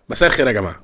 مساء الخير يا جماعه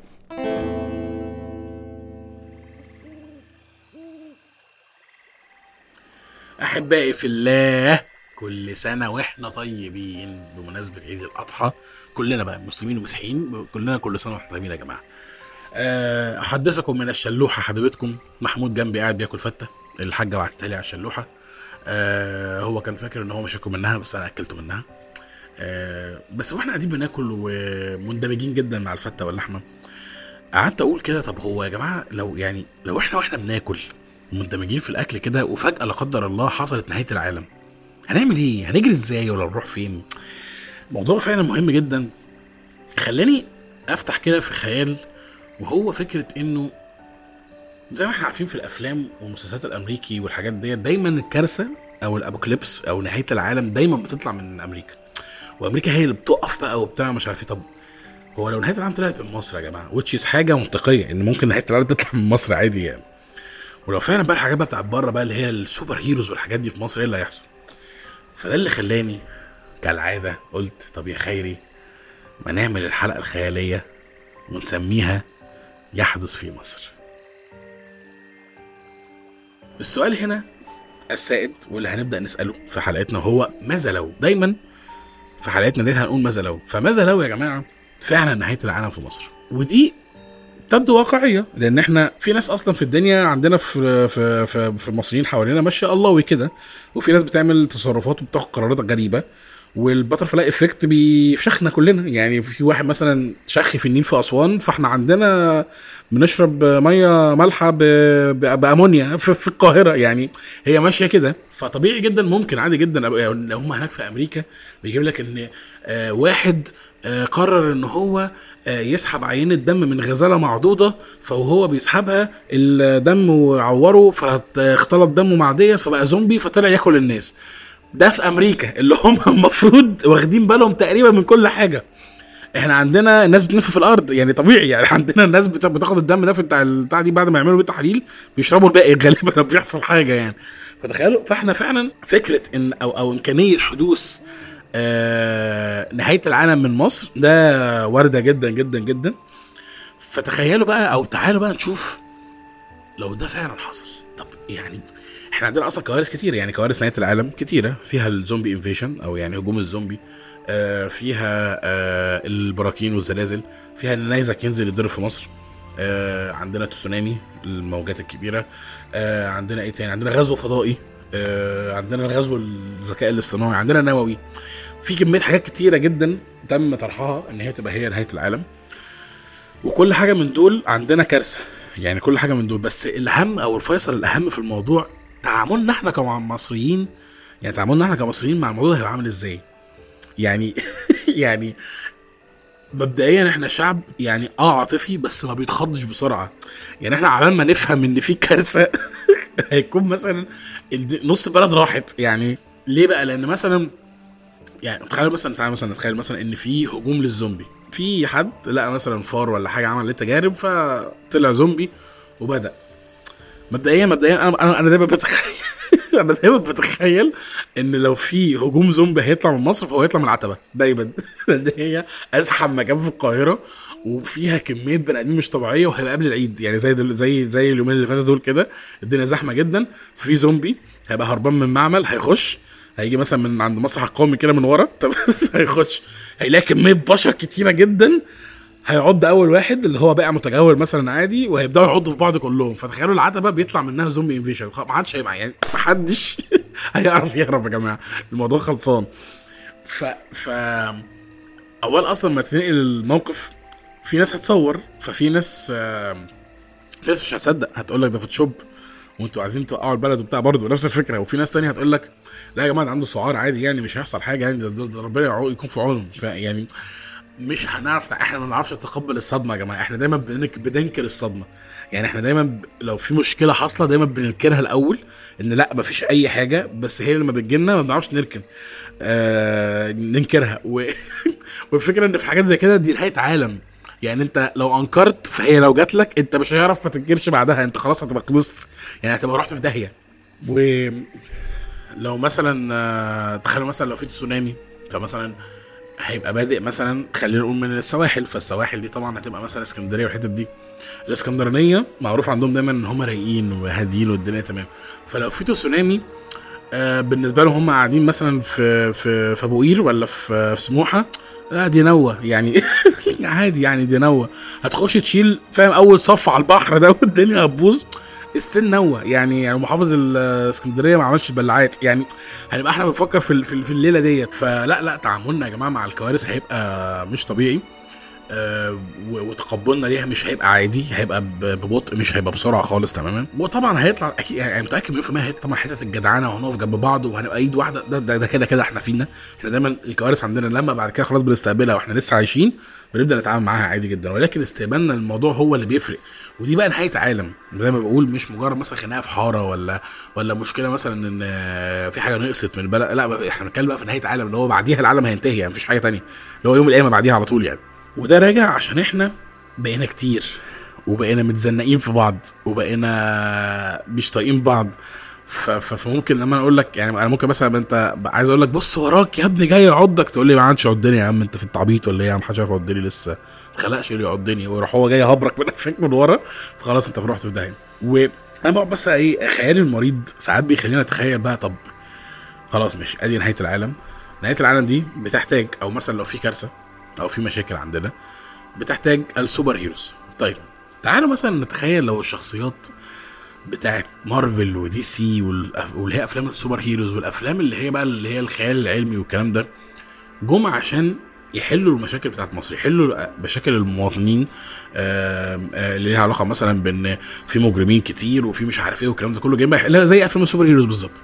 احبائي في الله كل سنه واحنا طيبين بمناسبه عيد الاضحى كلنا بقى مسلمين ومسيحيين كلنا كل سنه واحنا طيبين يا جماعه آه، احدثكم من الشلوحه حبيبتكم محمود جنبي قاعد بياكل فته الحاجه بعتتها لي على الشلوحه آه هو كان فاكر ان هو مش هياكل منها بس انا اكلته منها آه بس واحنا قاعدين بناكل ومندمجين جدا مع الفته واللحمه قعدت اقول كده طب هو يا جماعه لو يعني لو احنا واحنا بناكل مندمجين في الاكل كده وفجاه لا قدر الله حصلت نهايه العالم هنعمل ايه هنجري ازاي ولا نروح فين موضوع فعلا مهم جدا خلاني افتح كده في خيال وهو فكره انه زي ما احنا عارفين في الافلام والمسلسلات الامريكي والحاجات ديت دايما الكارثه او الابوكليبس او نهايه العالم دايما بتطلع من امريكا وامريكا هي اللي بتقف بقى وبتاع مش عارف ايه طب هو لو نهايه العالم طلعت من مصر يا جماعه وتشيز حاجه منطقيه ان ممكن نهايه العالم تطلع من مصر عادي يعني ولو فعلا بقى الحاجات بقى بتاعت بره بقى اللي هي السوبر هيروز والحاجات دي في مصر ايه اللي هيحصل فده اللي خلاني كالعاده قلت طب يا خيري ما نعمل الحلقه الخياليه ونسميها يحدث في مصر السؤال هنا السائد واللي هنبدا نساله في حلقتنا هو ماذا لو دايما في حلقتنا دي هنقول ماذا لو فماذا لو يا جماعه فعلا نهايه العالم في مصر ودي تبدو واقعيه لان احنا في ناس اصلا في الدنيا عندنا في في في, في المصريين حوالينا ماشيه الله كده وفي ناس بتعمل تصرفات وبتاخد قرارات غريبه والبتر فلاي افكت بيفشخنا كلنا يعني في واحد مثلا شخ في النيل في اسوان فاحنا عندنا بنشرب ميه مالحه بامونيا في القاهره يعني هي ماشيه كده فطبيعي جدا ممكن عادي جدا لو هم هناك في امريكا بيجيب لك ان واحد قرر ان هو يسحب عينة دم من غزالة معضوضة فوهو بيسحبها الدم عوره فاختلط دمه مع ديت فبقى زومبي فطلع ياكل الناس ده في امريكا اللي هم المفروض واخدين بالهم تقريبا من كل حاجه احنا عندنا الناس بتنف في الارض يعني طبيعي يعني عندنا الناس بتاخد الدم ده في بتاع البتاع دي بعد ما يعملوا بيه تحاليل بيشربوا الباقي غالبا ما بيحصل حاجه يعني فتخيلوا فاحنا فعلا فكره ان او او امكانيه حدوث آه نهايه العالم من مصر ده وارده جدا جدا جدا فتخيلوا بقى او تعالوا بقى نشوف لو ده فعلا حصل طب يعني احنا عندنا اصلا كوارث كتير يعني كوارث نهايه العالم كتيره فيها الزومبي انفيشن او يعني هجوم الزومبي آه فيها آه البراكين والزلازل فيها ان نيزك ينزل يضرب في مصر آه عندنا تسونامي الموجات الكبيره آه عندنا ايه تاني عندنا غزو فضائي آه عندنا الغزو الذكاء الاصطناعي عندنا نووي في كميه حاجات كتيره جدا تم طرحها ان هي تبقى هي نهايه العالم وكل حاجه من دول عندنا كارثه يعني كل حاجه من دول بس الاهم او الفيصل الاهم في الموضوع تعاملنا احنا كمصريين يعني تعاملنا احنا كمصريين مع الموضوع هيبقى عامل ازاي؟ يعني يعني مبدئيا احنا شعب يعني اه عاطفي بس ما بيتخضش بسرعه يعني احنا عمال ما نفهم ان في كارثه هيكون مثلا نص البلد راحت يعني ليه بقى؟ لان مثلا يعني تخيل مثلا تعالى مثلا نتخيل مثلا ان في هجوم للزومبي في حد لقى مثلا فار ولا حاجه عمل تجارب فطلع زومبي وبدا مبدئيا مبدئيا انا انا انا دايما بتخيل انا دايما بتخيل ان لو في هجوم زومبي هيطلع من مصر فهو هيطلع من العتبه دايما لان هي ازحم مكان في القاهره وفيها كميه بني ادمين مش طبيعيه وهيبقى قبل العيد يعني زي دل زي زي اليومين اللي فاتوا دول كده الدنيا زحمه جدا في زومبي هيبقى هربان من معمل هيخش هيجي مثلا من عند مسرح القومي كده من ورا طب هيخش هيلاقي كميه بشر كتيره جدا هيعض اول واحد اللي هو بقى متجول مثلا عادي وهيبداوا يعضوا في بعض كلهم فتخيلوا العتبه بيطلع منها زومبي انفيشن ما حدش هيبقى يعني ما حدش هيعرف يهرب يا جماعه الموضوع خلصان ف ف اول اصلا ما تنقل الموقف في ناس هتصور ففي ناس في ناس مش هتصدق هتقول لك ده فوتوشوب وانتوا عايزين توقعوا البلد وبتاع برضه نفس الفكره وفي ناس تانية هتقول لك لا يا جماعه ده عنده سعار عادي يعني مش هيحصل حاجه يعني ده, ده ربنا يكون في عونهم يعني مش هنعرف احنا ما بنعرفش نتقبل الصدمه يا جماعه احنا دايما بننكر الصدمه يعني احنا دايما ب... لو في مشكله حاصله دايما بننكرها الاول ان لا ما فيش اي حاجه بس هي لما بتجيلنا ما بنعرفش نركن آه ننكرها و... والفكره ان في حاجات زي كده دي نهايه عالم يعني انت لو انكرت فهي لو جات لك انت مش هيعرف ما تنكرش بعدها انت خلاص هتبقى خلصت يعني هتبقى رحت في داهيه و لو مثلا تخيلوا مثلا لو في تسونامي فمثلا هيبقى بادئ مثلا خلينا نقول من السواحل فالسواحل دي طبعا هتبقى مثلا اسكندريه والحتت دي الاسكندرانيه معروف عندهم دايما ان هم رايقين وهاديين والدنيا تمام فلو في تسونامي آه بالنسبه لهم هم قاعدين مثلا في في في ابو قير ولا في في سموحه لا دي نوة يعني عادي يعني دي نوة هتخش تشيل فاهم اول صف على البحر ده والدنيا هتبوظ استن نوة يعني يعني محافظ الاسكندريه ما عملش بلعات يعني هنبقى احنا بنفكر في ال- في ال- في الليله ديت فلا لا تعاملنا يا جماعه مع الكوارث هيبقى مش طبيعي آه، و- وتقبلنا ليها مش هيبقى عادي هيبقى ب- ببطء مش هيبقى بسرعه خالص تماما وطبعا هيطلع اكيد يعني متاكد مليون في المية هيطلع طبعا حته الجدعانه وهنقف جنب بعض وهنبقى ايد واحده ده ده, ده كده كده احنا فينا احنا دايما الكوارث عندنا لما بعد كده خلاص بنستقبلها واحنا لسه عايشين بنبدا نتعامل معاها عادي جدا ولكن استقبالنا الموضوع هو اللي بيفرق ودي بقى نهايه عالم زي ما بقول مش مجرد مثلا خناقه في حاره ولا ولا مشكله مثلا ان آه، في حاجه نقصت من البلد لا بقى احنا بنتكلم بقى في نهايه عالم اللي هو بعديها العالم هينتهي يعني مفيش حاجه تانية اللي هو يوم القيامه بعديها على طول يعني وده راجع عشان احنا بقينا كتير وبقينا متزنقين في بعض وبقينا مش طايقين بعض ف- ف- فممكن لما انا اقول لك يعني انا ممكن مثلا انت عايز اقول لك بص وراك يا ابني جاي يعضك تقول لي ما عادش يعضني يا عم انت في التعبيط ولا ايه يا عم محدش عارف يعضني لسه ما اتخلقش اللي يعضني ويروح هو جاي هبرك من قفاك من ورا فخلاص انت رحت في داهيه وانا بقعد بس ايه خيالي المريض ساعات بيخليني اتخيل بقى طب خلاص مش ادي نهايه العالم نهايه العالم دي بتحتاج او مثلا لو في كارثه او في مشاكل عندنا بتحتاج السوبر هيروز طيب تعالوا مثلا نتخيل لو الشخصيات بتاعت مارفل ودي سي والأف- واللي هي افلام السوبر هيروز والافلام اللي هي بقى اللي هي الخيال العلمي والكلام ده جم عشان يحلوا المشاكل بتاعت مصر يحلوا مشاكل المواطنين آم، آه، اللي ليها علاقه مثلا بان في مجرمين كتير وفي مش عارف ايه والكلام ده كله جايين بقى يحلها زي افلام السوبر هيروز بالظبط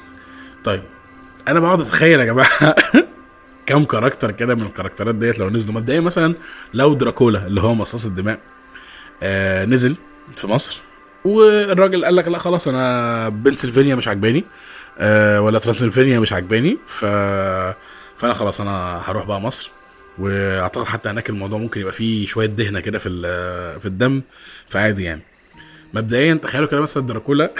طيب انا بقعد اتخيل يا جماعه كام كاركتر كده من الكاركترات ديت لو نزلوا مبدئيا مثلا لو دراكولا اللي هو مصاص الدماء آه نزل في مصر والراجل قال لك لا خلاص انا بنسلفانيا مش عجباني آه ولا ترانسلفانيا مش عجباني ف فانا خلاص انا هروح بقى مصر واعتقد حتى هناك الموضوع ممكن يبقى فيه شويه دهنه كده في ال- في الدم فعادي يعني مبدئيا تخيلوا كده مثلا دراكولا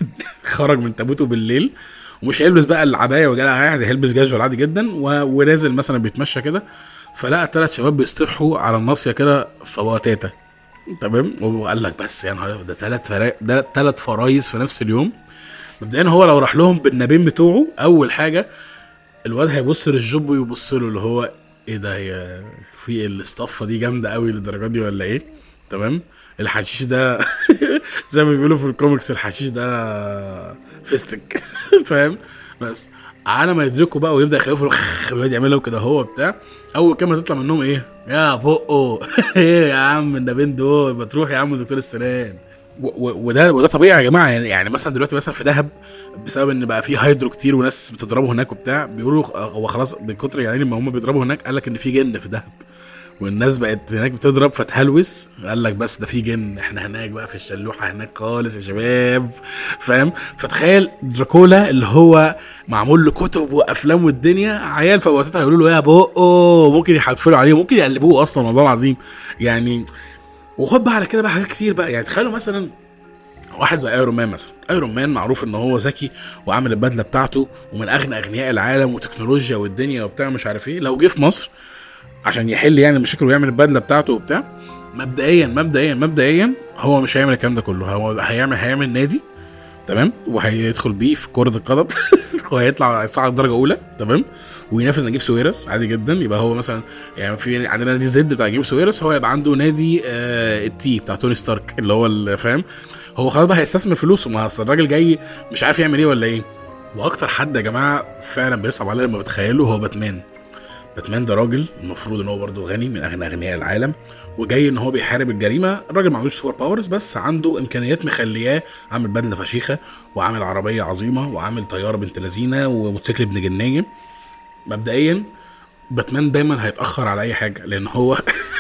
خرج من تابوته بالليل ومش هيلبس بقى العبايه وجالها عادي هيلبس جاجوال عادي جدا و... ونازل مثلا بيتمشى كده فلقى ثلاث شباب بيصطبحوا على الناصيه كده فواتاتا تمام وقال لك بس يا نهار أبيض، ده ثلاث فرا... ده ثلاث فرايز في نفس اليوم مبدئيا هو لو راح لهم بالنبين بتوعه اول حاجه الواد هيبص للجوب ويبص له اللي هو ايه ده هي في الاصطفه دي جامده قوي للدرجه دي ولا ايه تمام الحشيش ده زي ما بيقولوا في الكوميكس الحشيش ده فيستك فاهم بس على ما يدركوا بقى ويبدا يخوفوا ويقعد يعملوا كده هو بتاع اول كلمه تطلع منهم ايه يا بقه ايه يا عم النبين دول ما تروح يا عم دكتور السنان و- و- وده وده طبيعي يا جماعه يعني, يعني مثلا دلوقتي مثلا في دهب بسبب ان بقى في هيدرو كتير وناس بتضربه هناك وبتاع بيقولوا هو خلاص من كتر يعني ما هم بيضربوا هناك قال لك ان في جن في دهب والناس بقت هناك بتضرب فتهلوس قال لك بس ده في جن احنا هناك بقى في الشلوحه هناك خالص يا شباب فاهم فتخيل دراكولا اللي هو معمول له كتب وافلام والدنيا عيال فواتات هيقولوا له يا بقه ممكن يحفلوا عليه ممكن يقلبوه اصلا والله العظيم يعني وخد بقى على كده بقى حاجات كتير بقى يعني تخيلوا مثلا واحد زي ايرون مان مثلا ايرون مان معروف ان هو ذكي وعامل البدله بتاعته ومن اغنى اغنياء العالم وتكنولوجيا والدنيا وبتاع مش عارف ايه لو جه في مصر عشان يحل يعني المشاكل ويعمل البدله بتاعته وبتاع مبدئيا مبدئيا مبدئيا هو مش هيعمل الكلام ده كله هو هيعمل هيعمل نادي تمام وهيدخل بيه في كره القدم وهيطلع يصعد درجه اولى تمام وينافس نجيب سويرس عادي جدا يبقى هو مثلا يعني في عندنا نادي زد بتاع نجيب سويرس هو يبقى عنده نادي آه التي بتاع توني ستارك اللي هو اللي فاهم هو خلاص بقى هيستثمر فلوسه ما اصل الراجل جاي مش عارف يعمل ايه ولا ايه واكتر حد يا جماعه فعلا بيصعب عليا لما بتخيله هو باتمان باتمان ده راجل المفروض ان هو برضه غني من اغنى اغنياء العالم وجاي ان هو بيحارب الجريمه الراجل ما عندوش سوبر باورز بس عنده امكانيات مخلياه عامل بدله فشيخه وعامل عربيه عظيمه وعامل طياره بنت لذينه وموتوسيكل ابن جنيه مبدئيا باتمان دايما هيتاخر على اي حاجه لان هو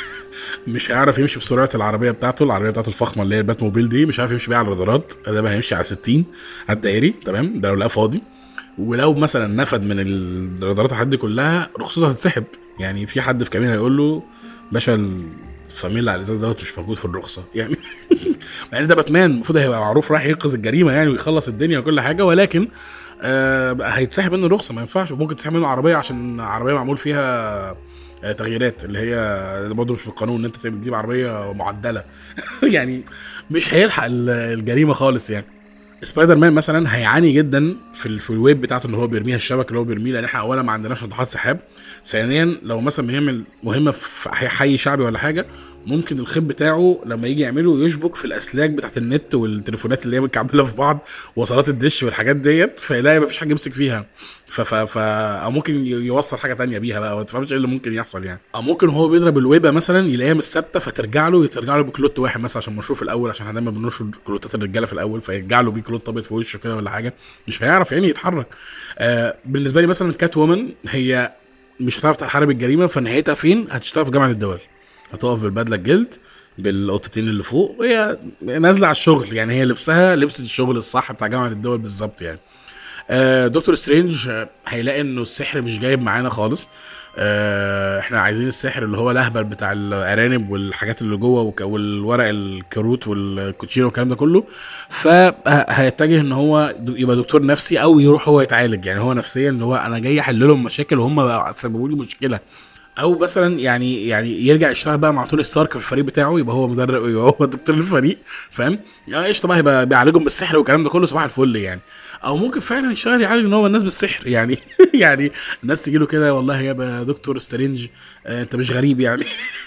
مش هيعرف يمشي بسرعه العربيه بتاعته العربيه بتاعته الفخمه اللي هي البات موبيل دي مش عارف يمشي بيها على الرادارات ده هيمشي على 60 على الدائري تمام ده لو لقاه فاضي ولو مثلا نفد من الرادارات الحد دي كلها رخصته هتتسحب يعني في حد في كمين هيقول له باشا الفاميل اللي على الازاز دوت مش موجود في الرخصه يعني مع ان ده باتمان المفروض هيبقى معروف رايح ينقذ الجريمه يعني ويخلص الدنيا وكل حاجه ولكن آه بقى هيتسحب منه رخصه ما ينفعش وممكن تسحب منه عربيه عشان عربيه معمول فيها آه، تغييرات اللي هي برضه مش في القانون ان انت تجيب عربيه معدله يعني مش هيلحق ال- الجريمه خالص يعني سبايدر مان مثلا هيعاني جدا في ال- في الويب بتاعته ان هو بيرميها الشبك اللي هو بيرميه لان احنا اولا ما عندناش ناطحات سحاب ثانيا لو مثلا بيعمل مهمه في حي- حي شعبي ولا حاجه ممكن الخيط بتاعه لما يجي يعمله يشبك في الاسلاك بتاعت النت والتليفونات اللي هي متكعبله في بعض وصلات الدش والحاجات ديت فيلاقي مفيش حاجه يمسك فيها ف ف ف او ممكن ي- يوصل حاجه تانية بيها بقى ما تفهمش ايه اللي ممكن يحصل يعني او ممكن هو بيضرب الويبه مثلا يلاقيها مش ثابته فترجع له ترجع له بكلوت واحد مثلا عشان مشهور في الاول عشان احنا دايما بننشر كلوتات الرجاله في الاول فيرجع له بيه كلوت ابيض في وشه كده ولا حاجه مش هيعرف يعني يتحرك آه بالنسبه لي مثلا كات وومن هي مش هتعرف تحارب الجريمه فنهايتها فين؟ هتشتغل في جامعه الدول هتقف بالبدله الجلد بالقطتين اللي فوق وهي نازله على الشغل يعني هي لبسها لبس الشغل الصح بتاع جامعه الدول بالظبط يعني آه، دكتور سترينج آه، هيلاقي انه السحر مش جايب معانا خالص آه، احنا عايزين السحر اللي هو الاهبل بتاع الارانب والحاجات اللي جوه وك- والورق الكروت والكوتشينه والكلام ده كله فهيتجه ان هو د- يبقى دكتور نفسي او يروح هو يتعالج يعني هو نفسيا اللي هو انا جاي احل لهم مشاكل وهم بقى سببوا لي مشكله او مثلا يعني يعني يرجع يشتغل بقى مع توني ستارك في الفريق بتاعه يبقى هو مدرب يبقى هو دكتور الفريق فاهم؟ اه قشطه بقى يبقى بيعالجهم بالسحر والكلام ده كله صباح الفل يعني او ممكن فعلا يشتغل يعالج ان هو الناس بالسحر يعني يعني الناس تجي له كده والله يا دكتور سترينج آه انت مش غريب يعني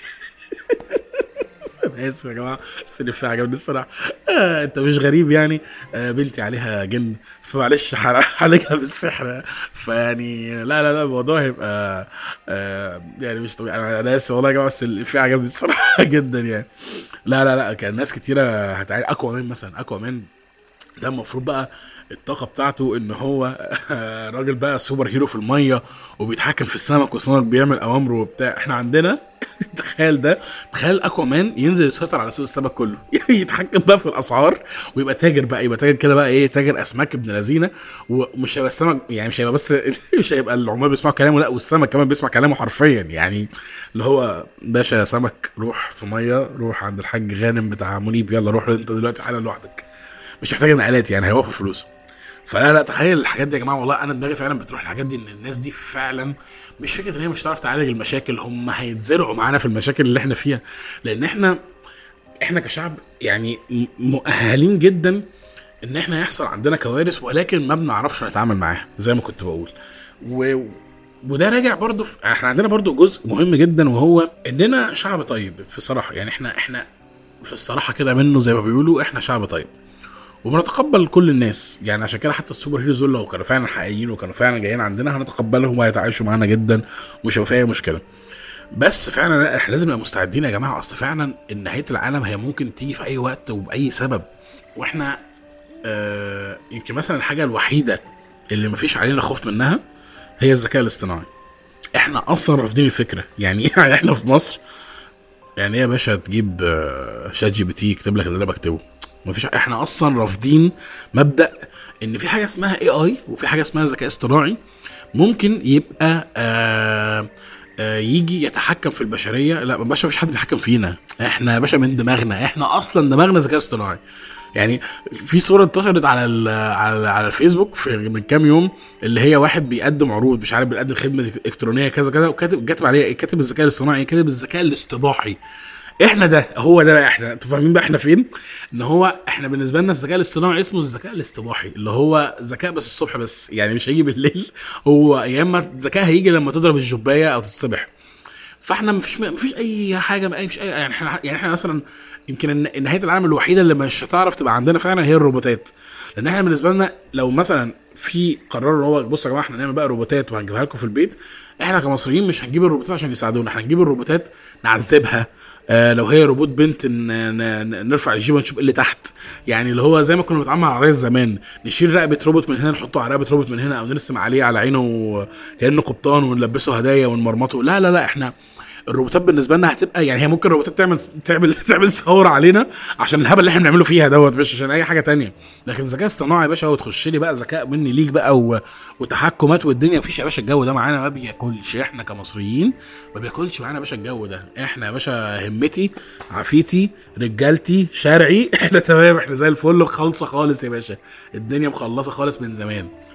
انا اسف يا جماعه بس الإفيه عجبني الصراحه آه انت مش غريب يعني آه بنتي عليها جن فمعلش هعالجها بالسحر فيعني لا لا لا الموضوع هيبقى آه يعني مش طبيعي انا انا اسف والله يا جماعه بس الإفيه عجبني الصراحه جدا يعني لا لا لا كان ناس كتيره هتعالج اكوا مان مثلا اكوا مان ده المفروض بقى الطاقة بتاعته ان هو راجل بقى سوبر هيرو في المية وبيتحكم في السمك والسمك بيعمل اوامره وبتاع احنا عندنا تخيل ده تخيل اكوامان ينزل يسيطر على سوق السمك كله يعني يتحكم بقى في الاسعار ويبقى تاجر بقى يبقى تاجر كده بقى ايه تاجر اسماك ابن لذينه ومش هيبقى السمك يعني مش هيبقى بس مش هيبقى العمال بيسمعوا كلامه لا والسمك كمان بيسمع كلامه حرفيا يعني اللي هو باشا يا سمك روح في ميه روح عند الحاج غانم بتاع منيب يلا روح انت دلوقتي حالا لوحدك مش محتاج نقلات يعني هيوفر فلوس فلا لا تخيل الحاجات دي يا جماعه والله انا دماغي فعلا بتروح الحاجات دي ان الناس دي فعلا مش فكره ان هي مش هتعرف تعالج المشاكل هم هيتزرعوا معانا في المشاكل اللي احنا فيها لان احنا احنا كشعب يعني م- مؤهلين جدا ان احنا يحصل عندنا كوارث ولكن ما بنعرفش نتعامل معاها زي ما كنت بقول و... وده راجع برضه في... احنا عندنا برضه جزء مهم جدا وهو اننا شعب طيب في الصراحه يعني احنا احنا في الصراحه كده منه زي ما بيقولوا احنا شعب طيب وبنتقبل كل الناس يعني عشان كده حتى السوبر هيروز دول لو كانوا فعلا حقيقيين وكانوا فعلا جايين عندنا هنتقبلهم وهيتعايشوا معانا جدا ومش هيبقى فيها اي مشكله بس فعلا لا احنا لازم نبقى مستعدين يا جماعه اصل فعلا ان نهايه العالم هي ممكن تيجي في اي وقت وباي سبب واحنا آه يمكن مثلا الحاجه الوحيده اللي مفيش علينا خوف منها هي الذكاء الاصطناعي احنا اصلا رافضين الفكره يعني يعني احنا في مصر يعني ايه يا باشا تجيب آه، شات جي بي تي يكتب لك اللي انا بكتبه مفيش احنا اصلا رافضين مبدا ان في حاجه اسمها اي اي وفي حاجه اسمها ذكاء اصطناعي ممكن يبقى آه آه يجي يتحكم في البشريه لا يا باشا مفيش حد بيتحكم فينا احنا يا باشا من دماغنا احنا اصلا دماغنا ذكاء اصطناعي يعني في صوره انتشرت على ال على, على الفيسبوك في من كام يوم اللي هي واحد بيقدم عروض مش عارف بيقدم خدمه الكترونيه كذا كذا وكاتب كاتب عليها إيه؟ كاتب الذكاء الاصطناعي كاتب الذكاء الاصطباحي احنا ده هو ده بقى احنا انتوا فاهمين بقى احنا فين ان هو احنا بالنسبه لنا الذكاء الاصطناعي اسمه الذكاء الاصطباحي اللي هو ذكاء بس الصبح بس يعني مش هيجي بالليل هو يا اما الذكاء هيجي لما تضرب الجبايه او تتصبح فاحنا مفيش مفيش اي حاجه مفيش اي يعني احنا يعني احنا مثلا يمكن الن- نهايه العالم الوحيده اللي مش هتعرف تبقى عندنا فعلا هي الروبوتات لان احنا بالنسبه لنا لو مثلا في قرار ان هو بصوا يا جماعه احنا هنعمل بقى روبوتات وهنجيبها لكم في البيت احنا كمصريين مش هنجيب الروبوتات عشان يساعدونا احنا هنجيب الروبوتات نعذبها آه لو هي روبوت بنت ن- ن- ن- نرفع الجيب ونشوف إيه اللي تحت يعني اللي هو زي ما كنا بنتعامل مع العرايس زمان نشيل رقبه روبوت من هنا نحطه على رقبه روبوت من هنا او نرسم عليه على عينه كانه قبطان ونلبسه هدايا ونمرمطه لا لا لا احنا الروبوتات بالنسبه لنا هتبقى يعني هي ممكن الروبوتات تعمل تعمل تعمل ثوره علينا عشان الهبل اللي احنا بنعمله فيها دوت مش عشان اي حاجه تانية لكن الذكاء الاصطناعي يا باشا هو تخش لي بقى ذكاء مني ليك بقى و... وتحكمات والدنيا مفيش يا باشا الجو ده معانا ما بياكلش احنا كمصريين ما بياكلش معانا يا باشا الجو ده احنا يا باشا همتي عافيتي رجالتي شرعي احنا تمام احنا زي الفل خالصه خالص يا باشا الدنيا مخلصه خالص من زمان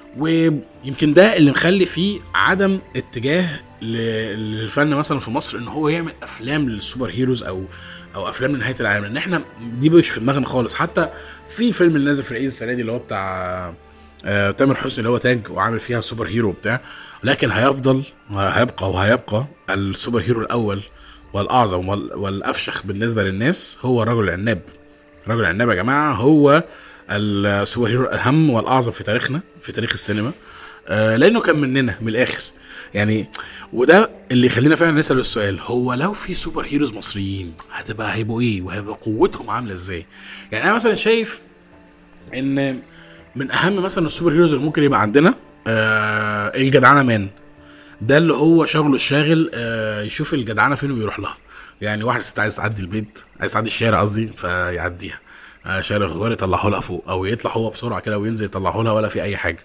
ويمكن ده اللي مخلي فيه عدم اتجاه ل- للفن مثلا في مصر ان هو يعمل افلام للسوبر هيروز او او افلام لنهايه العالم لان احنا دي مش في دماغنا خالص حتى في فيلم اللي نازل في العيد السنه دي اللي هو بتاع آه تامر حسني اللي هو تاج وعامل فيها سوبر هيرو وبتاع لكن هيفضل هيبقى وهيبقى السوبر هيرو الاول والاعظم وال- والافشخ بالنسبه للناس هو الرجل العناب رجل العناب يا جماعه هو السوبر هيرو الاهم والاعظم في تاريخنا في تاريخ السينما آه لانه كان مننا من الاخر يعني وده اللي يخلينا فعلا نسال السؤال هو لو في سوبر هيروز مصريين هتبقى هيبقوا ايه وهيبقى قوتهم عامله ازاي يعني انا مثلا شايف ان من اهم مثلا السوبر هيروز اللي ممكن يبقى عندنا آه الجدعنه مان ده اللي هو شغله الشاغل آه يشوف الجدعنه فين ويروح لها يعني واحد ست عايز تعدي البيت عايز تعدي الشارع قصدي فيعديها آه شارع غير يطلعه لها فوق او يطلع هو بسرعه كده وينزل يطلعه لها ولا في اي حاجه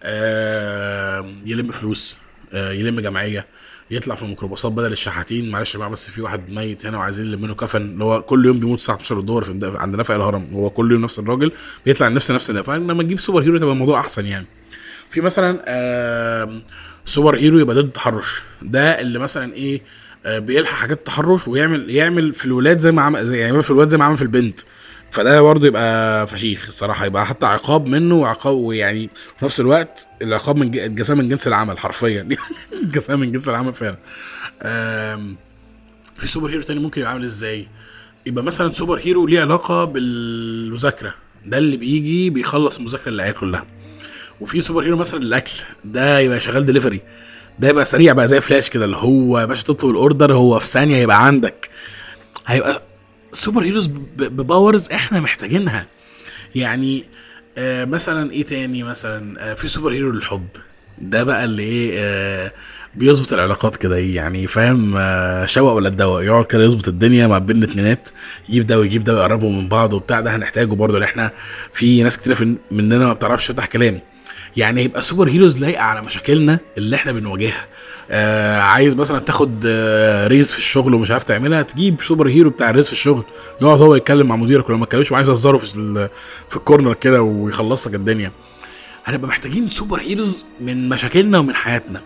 آه يلم فلوس آه يلم جمعيه يطلع في الميكروباصات بدل الشحاتين معلش يا جماعه بس في واحد ميت هنا وعايزين نلم له كفن اللي هو كل يوم بيموت الساعه 12 الظهر في عند نفق الهرم هو كل يوم نفس الراجل بيطلع نفس نفس فلما نجيب سوبر هيرو تبقى الموضوع احسن يعني في مثلا آم، سوبر هيرو يبقى ضد التحرش ده اللي مثلا ايه آه، بيلحق حاجات تحرش ويعمل يعمل في الولاد زي ما عمل زي يعمل في الولاد زي ما عمل في البنت فده برضه يبقى فشيخ الصراحه يبقى حتى عقاب منه وعقاب ويعني في نفس الوقت العقاب من ج- الجزاء من جنس العمل حرفيا الجزاء من جنس العمل فعلا آم، في سوبر هيرو تاني ممكن يبقى عامل ازاي يبقى مثلا سوبر هيرو ليه علاقه بالمذاكره ده اللي بيجي بيخلص المذاكره للعيال كلها وفي سوبر هيرو مثلا الاكل ده يبقى شغال دليفري ده يبقى سريع بقى زي فلاش كده اللي هو يا باشا تطلب الاوردر هو في ثانيه يبقى عندك هيبقى سوبر هيروز ب- بباورز احنا محتاجينها يعني آه مثلا ايه تاني مثلا آه في سوبر هيرو للحب ده بقى اللي ايه آه بيظبط العلاقات كده ايه يعني فاهم آه شوق ولا الدواء يقعد كده يظبط الدنيا ما بين الاتنينات يجيب ده ويجيب ده ويقربهم من بعض وبتاع ده هنحتاجه برضه لان احنا في ناس كتير في مننا ما بتعرفش تفتح كلام يعني يبقى سوبر هيروز لايقه على مشاكلنا اللي احنا بنواجهها آه عايز مثلا تاخد آه ريز في الشغل ومش عارف تعملها تجيب سوبر هيرو بتاع الريز في الشغل يقعد هو يتكلم مع مديرك ولو ما اتكلمش وعايز يهزره في ال- في الكورنر كده ويخلص لك الدنيا هنبقى محتاجين سوبر هيروز من مشاكلنا ومن حياتنا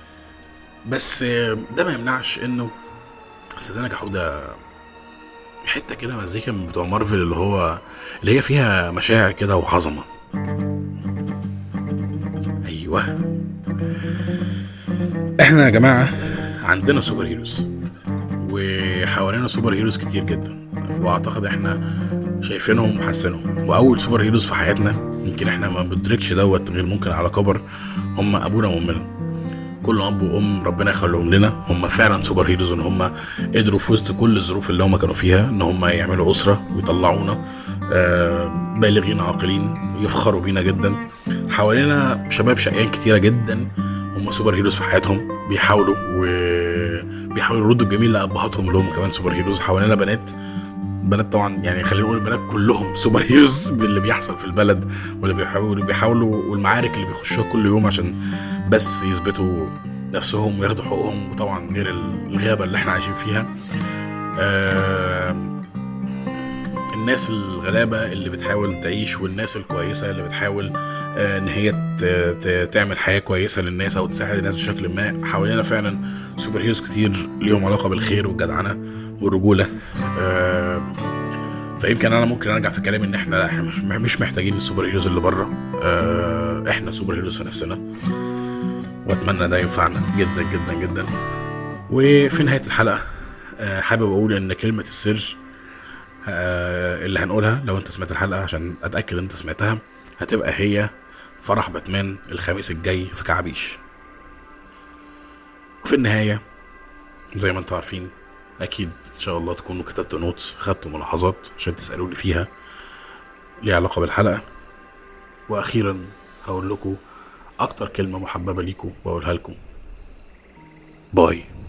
بس آه، ده ما يمنعش انه استاذنا جحودة حته كده مزيكا من بتوع مارفل اللي هو اللي هي فيها مشاعر كده وعظمه ايوه احنا يا جماعه عندنا سوبر هيروز وحوالينا سوبر هيروز كتير جدا واعتقد احنا شايفينهم وحاسينهم واول سوبر هيروز في حياتنا يمكن احنا ما بندركش دوت غير ممكن على كبر هم ابونا وامنا كل اب وام ربنا يخليهم لنا هم فعلا سوبر هيروز ان هم قدروا في وسط كل الظروف اللي هم كانوا فيها ان هم يعملوا اسره ويطلعونا آه، بالغين عاقلين يفخروا بينا جدا حوالينا شباب شقيان كتيره جدا هم سوبر هيروز في حياتهم بيحاولوا وبيحاولوا يردوا الجميل لابهاتهم اللي هم كمان سوبر هيروز حوالينا بنات بنات طبعا يعني خلينا نقول البنات كلهم سوبر هيروز باللي بيحصل في البلد واللي بيحاولوا بيحاولوا والمعارك اللي بيخشوها كل يوم عشان بس يثبتوا نفسهم وياخدوا حقوقهم وطبعا غير الغابه اللي احنا عايشين فيها آه الناس الغلابه اللي بتحاول تعيش والناس الكويسه اللي بتحاول آه، ان هي ت- ت- تعمل حياه كويسه للناس او تساعد الناس بشكل ما حوالينا فعلا سوبر هيروز كتير ليهم علاقه بالخير والجدعنه والرجوله آه، فيمكن انا ممكن ارجع في كلامي ان احنا لا احنا مش مش محتاجين السوبر هيروز اللي بره آه، احنا سوبر هيروز في نفسنا واتمنى ده ينفعنا جدا جدا جدا وفي نهايه الحلقه آه، حابب اقول ان كلمه السر آه، اللي هنقولها لو انت سمعت الحلقه عشان اتاكد انت سمعتها هتبقى هي فرح باتمان الخميس الجاي في كعبيش وفي النهايه زي ما انتم عارفين اكيد ان شاء الله تكونوا كتبتوا نوتس خدتوا ملاحظات عشان تسالوني فيها ليها علاقه بالحلقه واخيرا هقول لكم اكتر كلمه محببه ليكم واقولها لكم باي